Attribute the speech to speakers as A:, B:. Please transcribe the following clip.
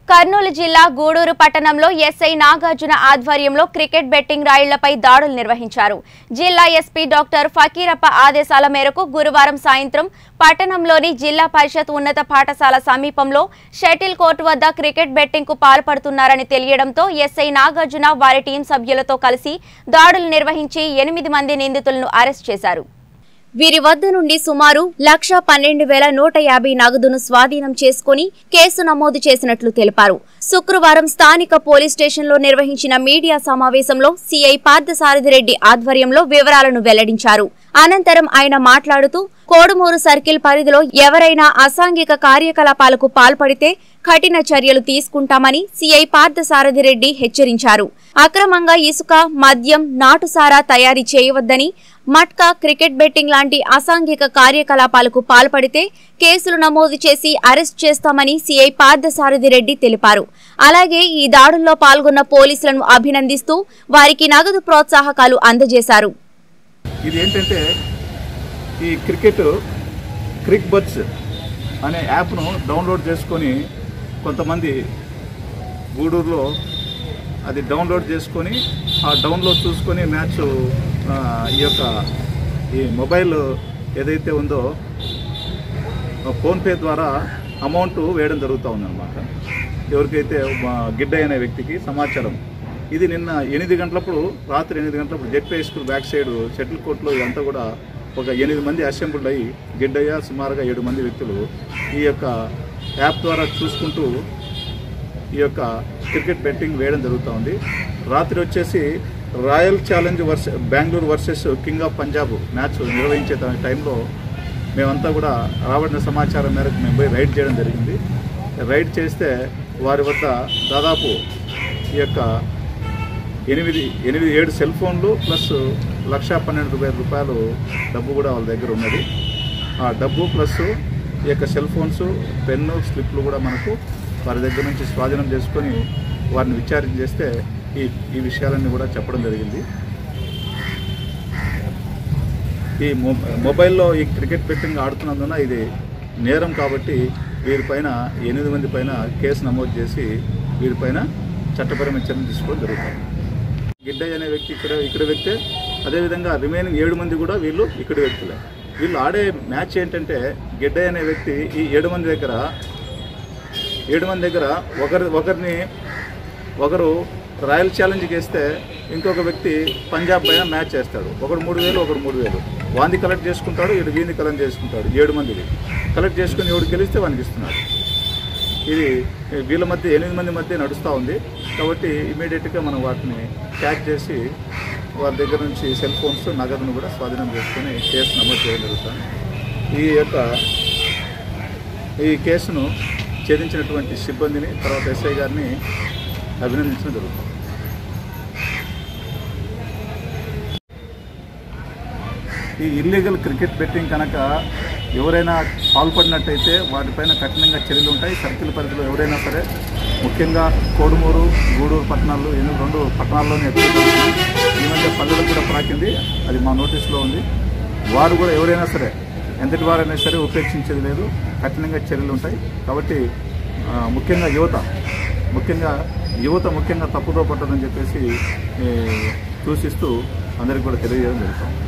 A: కర్నూలు జిల్లా గూడూరు పట్టణంలో ఎస్ఐ నాగార్జున ఆధ్వర్యంలో క్రికెట్ బెట్టింగ్ రాయిళ్లపై దాడులు నిర్వహించారు జిల్లా ఎస్పీ డాక్టర్ ఫకీరప్ప ఆదేశాల మేరకు గురువారం సాయంత్రం పట్టణంలోని జిల్లా పరిషత్ ఉన్నత పాఠశాల సమీపంలో షటిల్ కోర్టు వద్ద క్రికెట్ బెట్టింగ్ కు పాల్పడుతున్నారని తెలియడంతో ఎస్ఐ నాగార్జున వారి టీం సభ్యులతో కలిసి దాడులు నిర్వహించి ఎనిమిది మంది నిందితులను అరెస్ట్ చేశారు వీరి వద్ద నుండి సుమారు లక్ష పన్నెండు వేల నూట యాభై నగదును స్వాధీనం చేసుకుని కేసు నమోదు చేసినట్లు తెలిపారు శుక్రవారం స్థానిక పోలీస్ స్టేషన్లో నిర్వహించిన మీడియా సమావేశంలో సీఐ పార్థసారథిరెడ్డి ఆధ్వర్యంలో వివరాలను వెల్లడించారు అనంతరం ఆయన మాట్లాడుతూ కోడుమూరు సర్కిల్ పరిధిలో ఎవరైనా అసాంఘిక కార్యకలాపాలకు పాల్పడితే కఠిన చర్యలు తీసుకుంటామని సీఐ పార్థసారథిరెడ్డి హెచ్చరించారు అక్రమంగా ఇసుక మద్యం నాటుసారా తయారీ చేయవద్దని మట్కా క్రికెట్ బెట్టింగ్ లాంటి అసాంఘిక కార్యకలాపాలకు పాల్పడితే కేసులు నమోదు చేసి అరెస్ట్ చేస్తామని సీఐ పార్థసారథిరెడ్డి తెలిపారు అలాగే ఈ దాడుల్లో పాల్గొన్న పోలీసులను అభినందిస్తూ వారికి నగదు ప్రోత్సాహకాలు అందజేశారు
B: ఇది ఏంటంటే ఈ క్రికెట్ క్రిక్ బర్డ్స్ అనే యాప్ను డౌన్లోడ్ చేసుకొని కొంతమంది గూడూరులో అది డౌన్లోడ్ చేసుకొని ఆ డౌన్లోడ్ చూసుకొని మ్యాచ్ ఆ, ఈ యొక్క ఈ మొబైల్ ఏదైతే ఉందో ఫోన్పే ద్వారా అమౌంట్ వేయడం జరుగుతూ ఉందన్నమాట ఎవరికైతే మా గిడ్డ అనే వ్యక్తికి సమాచారం ఇది నిన్న ఎనిమిది గంటలప్పుడు రాత్రి ఎనిమిది గంటలప్పుడు ZP school back side shuttle కోర్టులో ఇదంతా కూడా ఒక ఎనిమిది మంది అసెంబ్లీ అయ్యి గిడ్డయ్య సుమారుగా ఏడు మంది వ్యక్తులు ఈ యొక్క యాప్ ద్వారా చూసుకుంటూ ఈ యొక్క క్రికెట్ బెట్టింగ్ వేయడం జరుగుతూ ఉంది రాత్రి వచ్చేసి royal challenge versus Bengaluru versus king of Punjab match నిర్వహించే ట- టైంలో మేమంతా కూడా రాబడిన సమాచారం మేరకు మేము పోయి రైడ్ చేయడం జరిగింది రైడ్ చేస్తే వారి వద్ద దాదాపు ఈ యొక్క ఎనిమిది ఎనిమిది ఏడు సెల్ ఫోన్లు ప్లస్ లక్ష పన్నెండు వేల రూపాయలు డబ్బు కూడా వాళ్ళ దగ్గర ఉన్నది ఆ డబ్బు ప్లస్ ఈ యొక్క సెల్ ఫోన్స్ పెన్ను స్లిప్లు కూడా మనకు వారి దగ్గర నుంచి స్వాధీనం చేసుకొని వారిని విచారణ చేస్తే ఈ ఈ విషయాలన్నీ కూడా చెప్పడం జరిగింది ఈ మొ- మొబైల్లో ఈ క్రికెట్ బెట్టింగ్ ఆడుతున్నందున ఇది నేరం కాబట్టి వీరిపైన ఎనిమిది మంది పైన కేసు నమోదు చేసి వీరిపైన చట్టపరమైన చర్యలు తీసుకోవడం జరుగుతుంది గిడ్డయ్య అనే వ్యక్తి ఇక్కడ ఇక్కడ వ్యక్తే అదేవిధంగా రిమైనింగ్ ఏడు మంది కూడా వీళ్ళు ఇక్కడ వ్యక్తులే వీళ్ళు ఆడే మ్యాచ్ ఏంటంటే గిడ్డయ్య అనే వ్యక్తి ఈ ఏడు మంది దగ్గర ఏడు మంది దగ్గర ఒకరి ఒకరిని ఒకరు రాయల్ ఛాలెంజ్కి వేస్తే ఇంకొక వ్యక్తి పంజాబ్ పైన మ్యాచ్ చేస్తాడు ఒకడు మూడు వేలు ఒకడు మూడు వేలు వాంది కలెక్ట్ చేసుకుంటాడు ఇటు వీంది కలెక్ట్ చేసుకుంటాడు ఏడు మందిది కలెక్ట్ చేసుకుని ఎవడు గెలిస్తే వానికి ఇస్తున్నాడు ఇది వీళ్ళ మధ్య ఎనిమిది మంది మధ్య నడుస్తూ ఉంది కాబట్టి ఇమీడియట్గా మనం వాటిని క్యాచ్ చేసి వారి దగ్గర నుంచి సెల్ ఫోన్స్ నగదును కూడా స్వాధీనం చేసుకొని కేసు నమోదు చేయడం జరుగుతుంది ఈ యొక్క ఈ కేసును ఛేదించినటువంటి సిబ్బందిని తర్వాత ఎస్ఐ గారిని అభినందించడం జరుగుతుంది ఈ ఇల్లీగల్ క్రికెట్ బెట్టింగ్ కనుక ఎవరైనా పాల్పడినట్టయితే వాటిపైన కఠినంగా చర్యలు ఉంటాయి సర్కిల్ పరిధిలో ఎవరైనా సరే ముఖ్యంగా కోడుమూరు గూడూరు పట్టణాలు ఈ రెండు పట్టణాల్లోనే ఎక్కువ జరుగుతుంది. ఈ మధ్య పల్లెలకు కూడా ప్రాకింది అది మా నోటీస్లో ఉంది వారు కూడా ఎవరైనా సరే ఎంతటి వారైనా సరే ఉపేక్షించేది లేదు కఠినంగా చర్యలు ఉంటాయి కాబట్టి ఆ, ముఖ్యంగా యువత ముఖ్యంగా యువత ముఖ్యంగా తప్పుదో పట్టదని చెప్పేసి ఏ, సూచిస్తూ అందరికీ కూడా తెలియజేయడం జరుగుతుంది